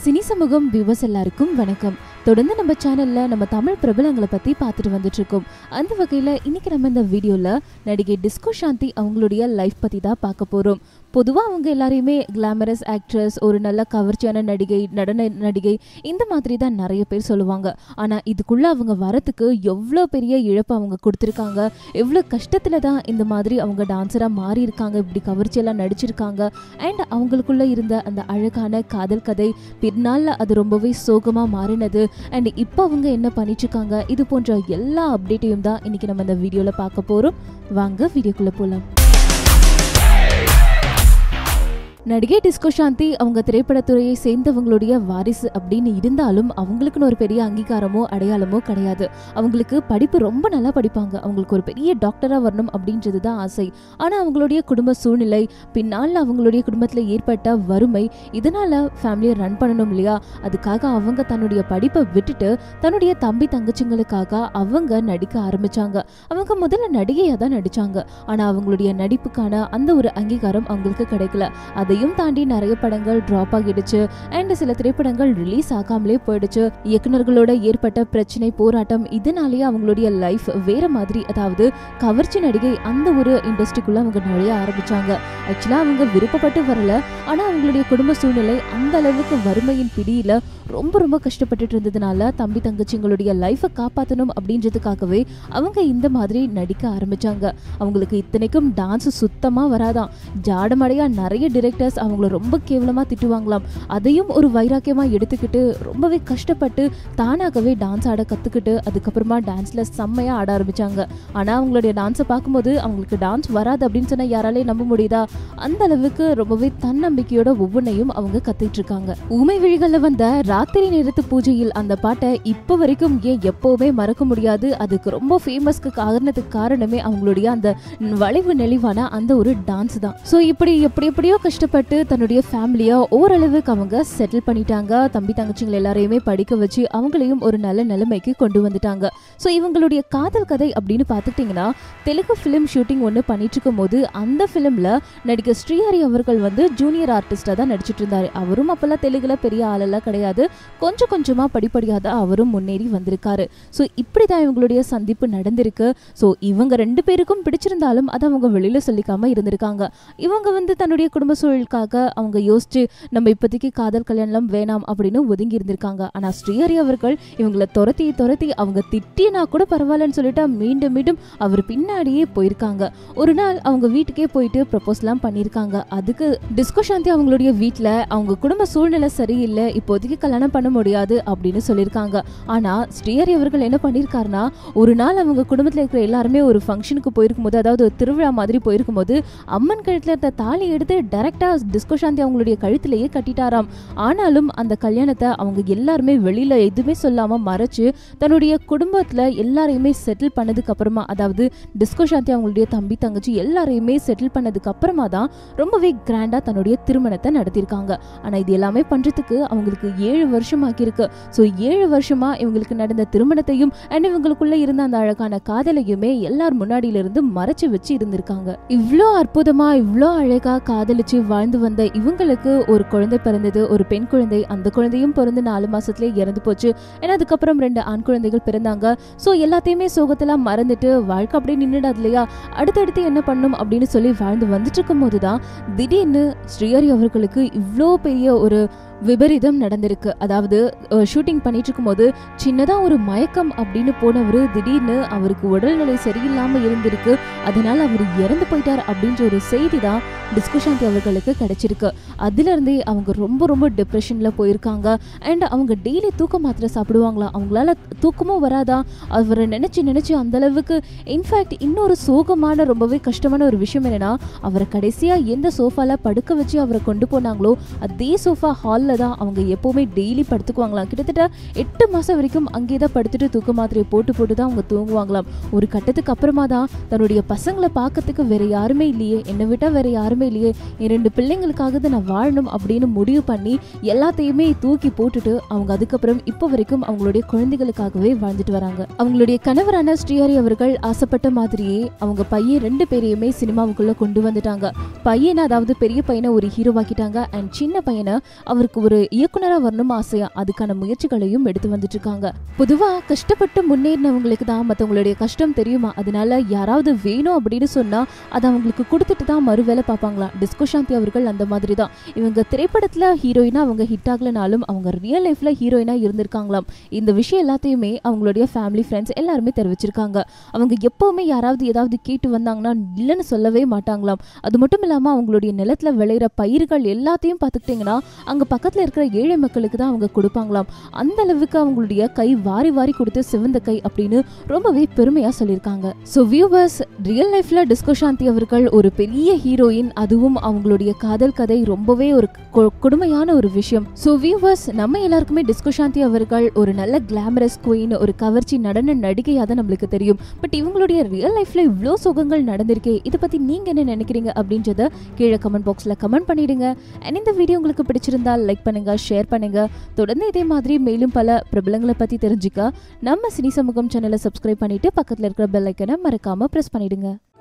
cine சமூகம் viewers எல்லாருக்கும் வணக்கம் தொடர்ந்து நம்ம சேனல்ல நம்ம தமிழ் பிரபலங்களை பத்தி பார்த்துட்டு வந்துட்டு இருக்கோம் அந்த வகையில இன்னைக்கு நம்ம இந்த வீடியோல நடிகை டிஸ்கோ சாந்தி அவங்களுடைய லைஃப் பத்தி தான் பார்க்க போறோம் பொதுவா அவங்க எல்லாரையுமே கிளாமரஸ் ஆக்ட்ரஸ் ஒரு நல்ல கவர்ச்சியான நடிகை நடன நடிகை இந்த மாதிரி தான் நிறைய பேர் சொல்லுவாங்க ஆனா இதுக்குள்ள அவங்க வரத்துக்கு எவ்வளோ பெரிய இழப்பு அவங்க கொடுத்துருக்காங்க எவ்வளோ கஷ்டத்துல தான் இந்த மாதிரி அவங்க டான்ஸரா மாறி இருக்காங்க இப்படி கவர்ச்சியெல்லாம் நடிச்சிருக்காங்க அண்ட் அவங்களுக்குள்ள இருந்த அந்த அழகான காதல் கதை பின்னால அது ரொம்பவே சோகமா மாறினது அண்ட் இப்போ அவங்க என்ன பண்ணிட்டு இருக்காங்க இது போன்ற எல்லா அப்டேட்டையும் தான் இன்னைக்கு நம்ம இந்த வீடியோல பார்க்க போறோம் வாங்க வீடியோக்குள்ள போலாம் நடிகை டிஸ்கோ சாந்தி அவங்க திரைப்படத்துறையை சேர்ந்தவங்களுடைய வாரிசு அப்படின்னு இருந்தாலும் அவங்களுக்குன்னு ஒரு பெரிய அங்கீகாரமோ அடையாளமோ கிடையாது அவங்களுக்கு படிப்பு ரொம்ப நல்லா படிப்பாங்க அவங்களுக்கு ஒரு பெரிய டாக்டரா வரணும் அப்படின்றது தான் ஆசை ஆனா அவங்களுடைய குடும்ப சூழ்நிலை பின்னால் அவங்களுடைய குடும்பத்துல ஏற்பட்ட வறுமை இதனால ஃபேமிலியை ரன் பண்ணணும் இல்லையா அதுக்காக அவங்க தன்னுடைய படிப்பை விட்டுட்டு தன்னுடைய தம்பி தங்கச்சிங்களுக்காக அவங்க நடிக்க ஆரம்பிச்சாங்க அவங்க முதல்ல நடிகையா தான் நடிச்சாங்க ஆனா அவங்களுடைய நடிப்புக்கான அந்த ஒரு அங்கீகாரம் அவங்களுக்கு கிடைக்கல அதையும் தாண்டி நிறைய படங்கள் டிராப் ஆகிடுச்சு அண்ட் சில திரைப்படங்கள் ரிலீஸ் ஆகாமலே போயிடுச்சு இயக்குனர்களோட ஏற்பட்ட பிரச்சனை போராட்டம் இதனாலேயே அவங்களுடைய லைஃப் வேற மாதிரி அதாவது கவர்ச்சி நடிகை அந்த ஒரு இண்டஸ்ட்ரிக்குள்ள அவங்க நுழைய ஆரம்பிச்சாங்க ஆக்சுவலா அவங்க விருப்பப்பட்டு வரல ஆனா அவங்களுடைய குடும்ப சூழ்நிலை அந்த அளவுக்கு வறுமையின் பிடியில ரொம்ப ரொம்ப கஷ்டப்பட்டுட்டு இருந்ததுனால தம்பி தங்கச்சிங்களுடைய லைஃபை காப்பாற்றணும் அப்படின்றதுக்காகவே அவங்க இந்த மாதிரி நடிக்க ஆரம்பிச்சாங்க அவங்களுக்கு இத்தனைக்கும் டான்ஸ் சுத்தமா வராதாம் ஜாடமடையா நிறைய டிரெக்டர்ஸ் அவங்கள ரொம்ப கேவலமா திட்டுவாங்களாம் அதையும் ஒரு வைராக்கியமா எடுத்துக்கிட்டு ரொம்பவே கஷ்டப்பட்டு தானாகவே டான்ஸ் ஆட கத்துக்கிட்டு அதுக்கப்புறமா டான்ஸ்ல செம்மையா ஆட ஆரம்பிச்சாங்க ஆனா அவங்களுடைய டான்ஸை பார்க்கும்போது அவங்களுக்கு டான்ஸ் வராது அப்படின்னு சொன்னா யாராலே நம்ப முடியுதா அந்த அளவுக்கு ரொம்பவே தன்னம்பிக்கையோட ஒவ்வொன்றையும் அவங்க கத்துட்டு இருக்காங்க ஊமை விழிகள்ல வந்த ராத்திரி நேரத்து பூஜையில் அந்த பாட்டை இப்போ வரைக்கும் ஏன் எப்பவுமே மறக்க முடியாது அதுக்கு ரொம்ப ஃபேமஸ்க்கு காரணத்துக்கு காரணமே அவங்களுடைய அந்த வளைவு நெளிவான அந்த ஒரு டான்ஸ் தான் ஸோ இப்படி எப்படி எப்படியோ கஷ்டப்பட்டு தன்னுடைய ஃபேமிலியை ஓரளவுக்கு அவங்க செட்டில் பண்ணிட்டாங்க தம்பி தங்கச்சிங்களை எல்லாரையுமே படிக்க வச்சு அவங்களையும் ஒரு நல்ல நிலைமைக்கு கொண்டு வந்துட்டாங்க ஸோ இவங்களுடைய காதல் கதை அப்படின்னு பார்த்துக்கிட்டிங்கன்னா தெலுங்கு ஃபிலிம் ஷூட்டிங் ஒன்று பண்ணிட்டு இருக்கும் போது அந்த ஃபிலிமில் நடிகர் ஸ்ரீஹரி அவர்கள் வந்து ஜூனியர் ஆர்டிஸ்டாக தான் நடிச்சிட்டு இருந்தாரு அவரும் அப்போல்லாம் தெலுங்குல பெரிய ஆளெல்லாம் கிடையாது கொஞ்சம் கொஞ்சமாக படிப்படியாக தான் அவரும் முன்னேறி வந்திருக்காரு ஸோ இப்படி தான் இவங்களுடைய சந்திப்பு நடந்திருக்கு ஸோ இவங்க ரெண்டு பேருக்கும் பிடிச்சிருந்தாலும் அதை அவங்க வெளியில் சொல்லிக்காம இருந்திருக்காங்க இவங்க வந்து தன்னுடைய குடும்ப சூழலுக்காக அவங்க யோசிச்சு நம்ம இப்போதைக்கு காதல் கல்யாணம் வேணாம் அப்படின்னு ஒதுங்கி இருந்திருக்காங்க ஆனால் ஸ்ரீஹரி அவர்கள் இவங்களை துரத்தி துரத்தி அவங்க திட்டினா கூட பரவாயில்லன்னு சொல்லிட்டு மீண்டும் மீண்டும் அவர் பின்னாடியே போயிருக்காங்க ஒரு நாள் அவங்க வீட்டுக்கே போயிட்டு ப்ரப்போஸ்லாம் பண்ணியிருக்காங்க அதுக்கு டிஸ்கோ சாந்தி அவங்களுடைய வீட்டில் அவங்க குடும்ப சூழ்நிலை சரியில்லை இப்போதைக்கு கல்யாணம் பண்ண முடியாது அப்படின்னு சொல்லியிருக்காங்க ஆனால் ஸ்ரீஹரி அவர்கள் என்ன பண்ணியிருக்காருன்னா ஒரு நாள் அவங்க குடும்பத்தில் இருக்கிற எல்லாருமே ஒரு ஃபங்க்ஷனுக்கு போயிருக்கும் போது அதாவது ஒரு திருவிழா மாதிரி போயிருக்கும் போது அம்மன் கழுத்தில் இருந்த தாலி எடுத்து டைரக்டாக டிஸ்கோ சாந்தி அவங்களுடைய கழுத்திலேயே கட்டிட்டாராம் ஆனாலும் அந்த கல்யாணத்தை அவங்க எல்லாருமே வெளியில எதுவுமே சொல்லாம மறைச்சு தன்னுடைய குடும்பத்துல எல்லாரையுமே செட்டில் பண்ணதுக்கு அப்புறமா அதாவது டிஸ்கோ சாந்தி அவங்களுடைய தம்பி தங்கச்சி எல்லாரையுமே செட்டில் பண்ணதுக்கு அப்புறமா தான் ரொம்பவே கிராண்டா தன்னுடைய திருமணத்தை நடத்தியிருக்காங்க ஆனா இது எல்லாமே பண்றதுக்கு அவங்களுக்கு ஏழு வருஷம் ஆக்கியிருக்கு ஸோ ஏழு வருஷமா இவங்களுக்கு நடந்த திருமணத்தையும் அண்ட் இவங்களுக்குள்ள இருந்த அந்த அழகான காதலையுமே எல்லார் முன்னாடியில இருந்து மறைச்சு வச்சு இருந்திருக்காங்க இவ்வளோ அற்புதமா இவ்வளோ அழகா காதலிச்சு வாழ்ந்து வந்த இவங்களுக்கு ஒரு குழந்தை பிறந்தது ஒரு பெண் குழந்தை அந்த குழந்தையும் பிறந்து நாலு மாசத்துலயே இறந்து போச்சு ஏன்னா அதுக்கப்புறம் ரெண்டு ஆண் குழந்தைகள் பிறந்தாங்க ஸோ எல்லாத்தையுமே சோகத்தெல்லாம் மறந்துட்டு வாழ்க்கை அப்படியே நின்றுடாது இல்லையா அடுத்தடுத்து என்ன பண்ணும் அப்படின்னு சொல்லி வாழ்ந்து வந்துட்டு இருக்கும் போது தான் திடீர்னு ஸ்ரீஹரி அவர்களுக்கு இவ்வளோ பெரிய ஒரு விபரீதம் நடந்திருக்கு அதாவது ஷூட்டிங் பண்ணிட்டு இருக்கும்போது சின்னதாக ஒரு மயக்கம் அப்படின்னு போனவர் திடீர்னு அவருக்கு உடல்நிலை சரியில்லாமல் இருந்திருக்கு அதனால அவர் இறந்து போயிட்டார் அப்படின்ற ஒரு செய்தி தான் டிஸ்கஷாந்தி அவர்களுக்கு கிடைச்சிருக்கு அதுலேருந்தே அவங்க ரொம்ப ரொம்ப டிப்ரெஷனில் போயிருக்காங்க அண்ட் அவங்க டெய்லி தூக்க மாத்திரை சாப்பிடுவாங்களா அவங்களால தூக்கமும் வராதா அவரை நினச்சி நினச்சி அந்தளவுக்கு இன்ஃபேக்ட் இன்னொரு சோகமான ரொம்பவே கஷ்டமான ஒரு விஷயம் என்னன்னா அவரை கடைசியாக எந்த சோஃபால படுக்க வச்சு அவரை கொண்டு போனாங்களோ அதே சோஃபா ஹால் ஹாலில் தான் அவங்க எப்போவுமே டெய்லி படுத்துக்குவாங்களாம் கிட்டத்தட்ட எட்டு மாதம் வரைக்கும் அங்கே தான் படுத்துட்டு தூக்க மாத்திரையை போட்டு போட்டு தான் அவங்க தூங்குவாங்களாம் ஒரு கட்டத்துக்கு அப்புறமா தான் தன்னுடைய பசங்களை பார்க்கறதுக்கு வேற யாருமே இல்லையே என்னை விட்டால் வேற யாருமே இல்லையே என் ரெண்டு பிள்ளைங்களுக்காக தான் நான் வாழணும் அப்படின்னு முடிவு பண்ணி எல்லாத்தையுமே தூக்கி போட்டுட்டு அவங்க அதுக்கப்புறம் இப்போ வரைக்கும் அவங்களுடைய குழந்தைகளுக்காகவே வாழ்ந்துட்டு வராங்க அவங்களுடைய கணவரான ஸ்ரீஹரி அவர்கள் ஆசைப்பட்ட மாதிரியே அவங்க பையன் ரெண்டு பேரையுமே சினிமாவுக்குள்ள கொண்டு வந்துட்டாங்க பையனை அதாவது பெரிய பையனை ஒரு ஹீரோவாக்கிட்டாங்க அண்ட் சின்ன பையனை அவர் அவங்களுக்கு ஒரு இயக்குனரா வரணும் ஆசையா அதுக்கான முயற்சிகளையும் எடுத்து வந்துட்டு இருக்காங்க பொதுவா கஷ்டப்பட்டு முன்னேறினவங்களுக்கு தான் மத்தவங்களுடைய கஷ்டம் தெரியுமா அதனால யாராவது வேணும் அப்படின்னு சொன்னா அதை அவங்களுக்கு கொடுத்துட்டு தான் மறு வேலை பார்ப்பாங்களா டிஸ்கோ சாந்தி அவர்கள் அந்த மாதிரி தான் இவங்க திரைப்படத்துல ஹீரோயினா அவங்க ஹிட் ஆகலனாலும் அவங்க ரியல் லைஃப்ல ஹீரோயினா இருந்திருக்காங்களாம் இந்த விஷயம் எல்லாத்தையுமே அவங்களுடைய ஃபேமிலி ஃப்ரெண்ட்ஸ் எல்லாருமே தெரிவிச்சிருக்காங்க அவங்க எப்பவுமே யாராவது ஏதாவது கேட்டு வந்தாங்கன்னா இல்லைன்னு சொல்லவே மாட்டாங்களாம் அது மட்டும் இல்லாம அவங்களுடைய நிலத்துல விளையிற பயிர்கள் எல்லாத்தையும் பார்த்துக்கிட்டிங்கன்னா அங்க பக்கத்துல இருக்கிற ஏழை மக்களுக்கு தான் அவங்க கொடுப்பாங்களாம் அந்த அளவுக்கு அவங்களுடைய கை வாரி வாரி கொடுத்து சிவந்த கை அப்படின்னு ரொம்பவே பெருமையா சொல்லியிருக்காங்க ஸோ வியூவர்ஸ் ரியல் லைஃப்ல டிஸ்கோ சாந்தி அவர்கள் ஒரு பெரிய ஹீரோயின் அதுவும் அவங்களுடைய காதல் கதை ரொம்பவே ஒரு கொ- கொடுமையான ஒரு விஷயம் ஸோ வியூவர்ஸ் நம்ம எல்லாருக்குமே டிஸ்கோ சாந்தி அவர்கள் ஒரு நல்ல கிளாமரஸ் குயின் ஒரு கவர்ச்சி நடன நடிகையாக தான் நம்மளுக்கு தெரியும் பட் இவங்களுடைய ரியல் லைஃப்ல இவ்வளோ சுகங்கள் நடந்திருக்கே இதை பத்தி நீங்க என்ன நினைக்கிறீங்க அப்படின்றத கீழே கமெண்ட் பாக்ஸ்ல கமெண்ட் பண்ணிடுங்க அண்ட் இந்த வீடியோ உங்களுக்கு பிடிச்சிருந்தா லைக் பண்ணுங்க ஷேர் பண்ணுங்க தொடர்ந்து இதே மாதிரி மேலும் பல பிரபலங்களை பத்தி தெரிஞ்சுக்க நம்ம சினி சமூகம் சேனலை சப்ஸ்கிரைப் பண்ணிட்டு பக்கத்துல இருக்கிற பெல் ஐக்கனை மறக்காம பிரஸ் பண்ணிடுங்க